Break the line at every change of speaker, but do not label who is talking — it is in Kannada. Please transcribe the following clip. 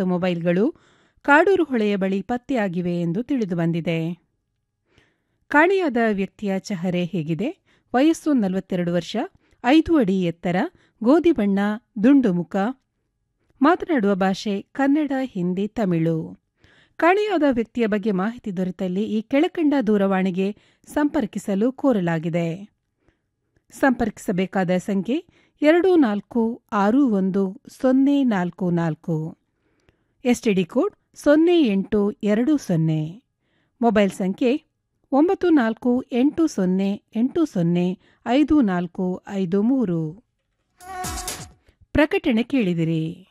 ಒಂಬತ್ತು ಮೊಬೈಲ್ಗಳು ಕಾಡೂರು ಹೊಳೆಯ ಬಳಿ ಪತ್ತೆಯಾಗಿವೆ ಎಂದು ತಿಳಿದುಬಂದಿದೆ ಕಾಣೆಯಾದ ವ್ಯಕ್ತಿಯ ಚಹರೆ ಹೇಗಿದೆ ವಯಸ್ಸು ನಲವತ್ತೆರಡು ವರ್ಷ ಐದು ಅಡಿ ಎತ್ತರ ಗೋಧಿ ಬಣ್ಣ ದುಂಡು ಮುಖ ಮಾತನಾಡುವ ಭಾಷೆ ಕನ್ನಡ ಹಿಂದಿ ತಮಿಳು ಕಾಣೆಯಾದ ವ್ಯಕ್ತಿಯ ಬಗ್ಗೆ ಮಾಹಿತಿ ದೊರೆತಲ್ಲಿ ಈ ಕೆಳಕಂಡ ದೂರವಾಣಿಗೆ ಸಂಪರ್ಕಿಸಲು ಕೋರಲಾಗಿದೆ ಸಂಪರ್ಕಿಸಬೇಕಾದ ಸಂಖ್ಯೆ ಎರಡು ನಾಲ್ಕು ಆರು ಒಂದು ಸೊನ್ನೆ ನಾಲ್ಕು ನಾಲ್ಕು ಎಸ್ಟಿಡಿ ಕೋಡ್ ಸೊನ್ನೆ ಎಂಟು ಎರಡು ಸೊನ್ನೆ ಮೊಬೈಲ್ ಸಂಖ್ಯೆ ಒಂಬತ್ತು ನಾಲ್ಕು ಎಂಟು ಸೊನ್ನೆ ಎಂಟು ಸೊನ್ನೆ ಐದು ನಾಲ್ಕು ಐದು ಮೂರು ಪ್ರಕಟಣೆ ಕೇಳಿದಿರಿ